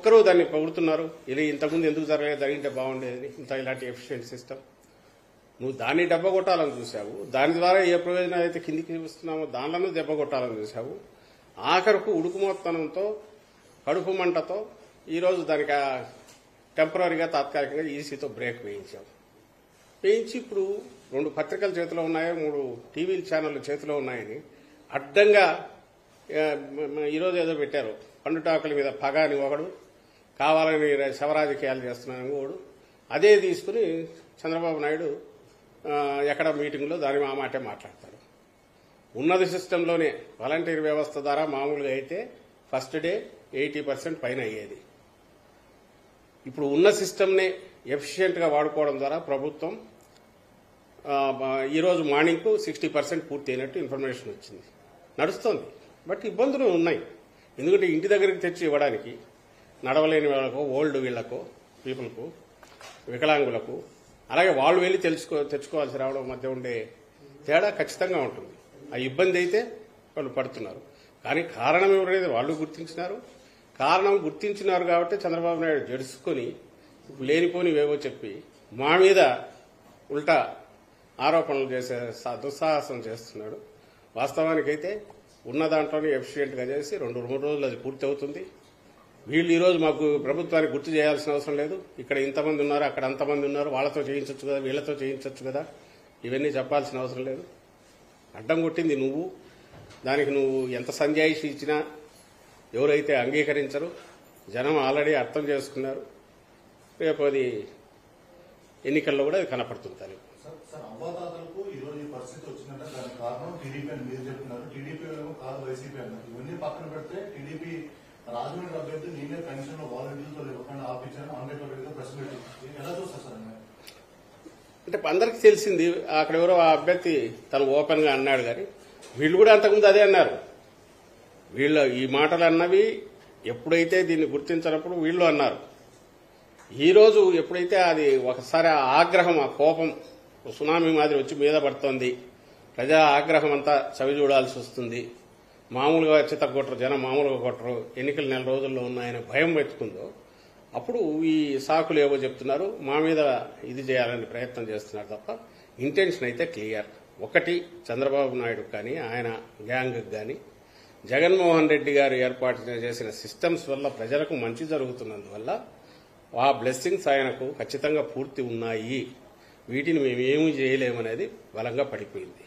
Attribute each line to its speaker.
Speaker 1: ఒక్కరూ దాన్ని పొగుడుతున్నారు ఇది ఇంతకుముందు ఎందుకు జరగలేదు జరిగింటే బాగుండేది ఇంత ఇలాంటి ఎఫిషియెంట్ సిస్టమ్ నువ్వు దాన్ని దెబ్బ కొట్టాలని చూసావు దాని ద్వారా ఏ ప్రయోజనం అయితే కిందికి వస్తున్నామో దానిలోనూ దెబ్బ కొట్టాలని చూసావు ఆఖరకు ఉడుకుమోత్తనంతో కడుపు మంటతో ఈరోజు దానికి ఆ టెంపరీగా తాత్కాలికంగా ఈసీతో బ్రేక్ వేయించావు వేయించి ఇప్పుడు రెండు పత్రికలు చేతిలో ఉన్నాయి మూడు టీవీ ఛానళ్ళు చేతిలో ఉన్నాయని అడ్డంగా ఆ, మ- మ- ఈరోజు ఏదో పెట్టారు పండుటాకుల మీద పగ అని ఒకడు కావాలని శవరాజకీయాలు చేస్తున్నాను ఒకడు అదే తీసుకుని చంద్రబాబు నాయుడు ఆ, ఎక్కడ మీటింగ్లో దాని ఆ మాటే మాట్లాడతాడు ఉన్నది సిస్టంలోనే వాలంటీర్ వ్యవస్థ ద్వారా మామూలుగా అయితే ఫస్ట్ డే ఎయిటీ పర్సెంట్ పైన అయ్యేది ఇప్పుడు ఉన్న సిస్టమ్నే ఎఫిషియెంట్గా వాడుకోవడం ద్వారా ప్రభుత్వం ఆ, బ- ఈరోజు మార్నింగ్కు సిక్స్టీ పర్సెంట్ పూర్తి అయినట్టు ఇన్ఫర్మేషన్ వచ్చింది నడుస్తోంది బట్ ఇబ్బందులు ఉన్నాయి ఎందుకంటే ఇంటి దగ్గరికి తెచ్చి ఇవ్వడానికి నడవలేని వాళ్ళకు ఓల్డ్ వీళ్లకు పీపుల్కు వికలాంగులకు అలాగే వాళ్ళు వెళ్ళి తెలుసుకో తెచ్చుకోవాల్సి రావడం మధ్య ఉండే తేడా ఖచ్చితంగా ఉంటుంది ఆ ఇబ్బంది అయితే వాళ్ళు పడుతున్నారు కానీ కారణం ఎవరైతే వాళ్ళు గుర్తించినారు కారణం గుర్తించినారు కాబట్టి చంద్రబాబు నాయుడు జడుచుకొని లేనిపోనివేవో చెప్పి మా మీద ఉల్టా ఆరోపణలు చేసే సా- దుస్సాహసం చేస్తున్నాడు వాస్తవానికైతే ఉన్న దాంట్లోనే ఎఫిషియెంట్గా చేసి రెండు మూడు రోజులు అది పూర్తి అవుతుంది వీళ్ళు ఈరోజు మాకు ప్రభుత్వానికి గుర్తు చేయాల్సిన అవసరం లేదు ఇక్కడ ఇంతమంది ఉన్నారు అక్కడ అంతమంది ఉన్నారు వాళ్ళతో చేయించవచ్చు కదా వీళ్ళతో చేయించవచ్చు కదా ఇవన్నీ చెప్పాల్సిన అవసరం లేదు అడ్డం కొట్టింది నువ్వు దానికి నువ్వు ఎంత సంజాయిషి ఇచ్చినా ఎవరైతే అంగీకరించరు జనం ఆల్రెడీ అర్థం చేసుకున్నారు రేపు అది ఎన్నికల్లో కూడా అది కనపడుతుంది దానికి
Speaker 2: సార్ సార్ అవ్వాతాతలకు ఈ రోజు ఈ పరిస్థితి వచ్చిందంటే దానికి కారణం టీడీపీ అని మీరు చెప్తున్నారు టీడీపీ ఏమో కాదు వైసీపీ అన్నారు ఇవన్నీ పక్కన పెడితే టీడీపీ రాజమండ్రి అభ్యర్థి నేనే పెన్షన్ లో వాలంటీర్లతో ఇవ్వకుండా ఆపించాను అంబేద్కర్ రెడ్డిగా ప్రెస్ మీట్ ఎలా చూస్తారు సార్ మీరు?
Speaker 1: అంటే అందరికి తెలిసింది అక్కడ ఎవరో ఆ అభ్యర్థి తను ఓపెన్ గా అన్నాడు కానీ వీళ్ళు కూడా అంతకుముందు అదే అన్నారు వీళ్ళు ఈ మాటలు అన్నవి ఎప్పుడైతే దీన్ని గుర్తించినప్పుడు వీళ్ళు అన్నారు ఈ రోజు ఎప్పుడైతే అది ఒకసారి ఆ ఆగ్రహం ఆ కోపం సునామీ మాదిరి వచ్చి మీద పడుతోంది ప్రజా ఆగ్రహం అంతా చవి చూడాల్సి వస్తుంది మామూలుగా చిత్త కొట్టరు జనం మామూలుగా కొట్టరు ఎన్నికలు నెల రోజుల్లో ఉన్నాయనే భయం పెట్టుకుందో అప్పుడు ఈ సాకులు ఏవో చెప్తున్నారు మా మీద ఇది చేయాలని ప్రయత్నం చేస్తున్నారు తప్ప ఇంటెన్షన్ అయితే క్లియర్ ఒకటి చంద్రబాబు నాయుడు కానీ ఆయన గ్యాంగ్ కానీ జగన్మోహన్ రెడ్డి గారు ఏర్పాటు చేసిన సిస్టమ్స్ వల్ల ప్రజలకు మంచి జరుగుతున్నందువల్ల ఆ బ్లెస్సింగ్స్ ఆయనకు ఖచ్చితంగా పూర్తి ఉన్నాయి వీటిని మేమేమీ చేయలేమనేది బలంగా పడిపోయింది